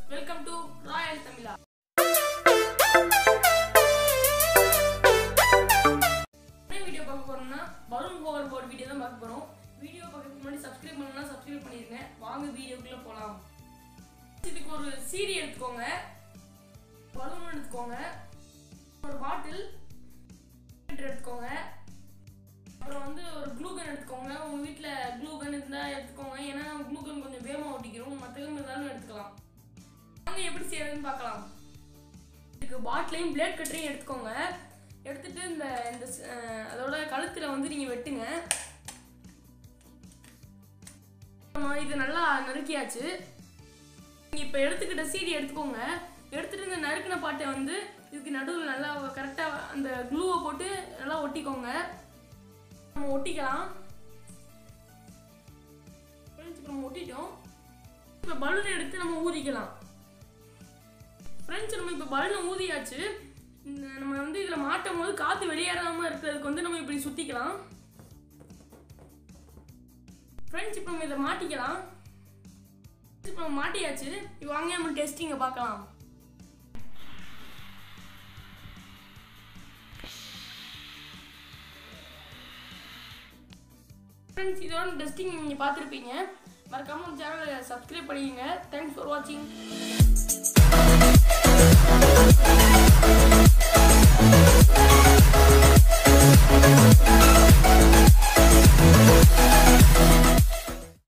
welcome to Royal தமிழா என்ன video பார்க்க போறோம்னா பலூன் ஹோவர் போர்டு வீடியோ தான் பார்க்க போறோம் வீடியோ பார்க்கறதுக்கு முன்னாடி சப்ஸ்கிரைப் பண்ணலனா சப்ஸ்கிரைப் பண்ணிருங்க வாங்க வீடியோக்குள்ள போலாம் இதுக்கு ஒரு சீடி எடுத்துக்கோங்க பலூன் எடுத்துக்கோங்க ஒரு பாட்டில் எடுத்துக்கோங்க அப்புறம் வந்து ஒரு க்ளூ கன் எடுத்துக்கோங்க உங்க வீட்ல க்ளூ கன் இருந்தா எடுத்துக்கோங்க ஏன்னா க்ளூ கன் கொஞ்சம் வேகமா ஒட்டிக்கிறோம் மற்ற கன் இருந்தாலும் எடுத்துக்கலாம் வாங்க எப்படி செய்யறதுன்னு பார்க்கலாம் இதுக்கு பாட்டிலையும் பிளேட் கட்டரையும் எடுத்துக்கோங்க எடுத்துட்டு இந்த இந்த ஸ்- அஹ் அதோட கழுத்துல வந்து நீங்க வெட்டுங்க ஆமா, இது நல்லா நறுக்கியாச்சு நீங்க இப்போ எடுத்துக்கிட்ட சீடி எடுத்துக்கோங்க எடுத்துட்டு இந்த நறுக்கின பாட்டை வந்து இதுக்கு நடுவில் நல்லா கரெக்டாக அந்த க்ளூவை போட்டு நல்லா ஒட்டிக்கோங்க நம்ம ஒட்டிக்கலாம் ஃப்ரெண்ட்ஸ் இப்போ நம்ம ஒட்டிட்டோம் இப்போ பலூன் எடுத்து நம்ம ஊதிக்கலாம் ஃப்ரெண்ட்ஸ் நம்ம இப்போ பலூனை ஊதியாச்சு இந்த நம்ம வந்து இதில் மாட்டும் போது காற்று வெளியேறாமல் இருக்கிறதுக்கு வந்து நம்ம இப்படி சுற்றிக்கலாம் ஃப்ரெண்ட்ஸ் இப்போ நம்ம இதை மாட்டிக்கலாம் இப்போ நம்ம மாட்டியாச்சு இப்போ வாங்க நம்ம டெஸ்டிங்கை பார்க்கலாம் ஃப்ரெண்ட்ஸ் இதோட டெஸ்டிங் நீங்கள் பார்த்துருப்பீங்க மறக்காம சேனலை சப்ஸ்கிரைப் பண்ணிக்கங்க தேங்க்ஸ் ஃபார் வாட்சிங்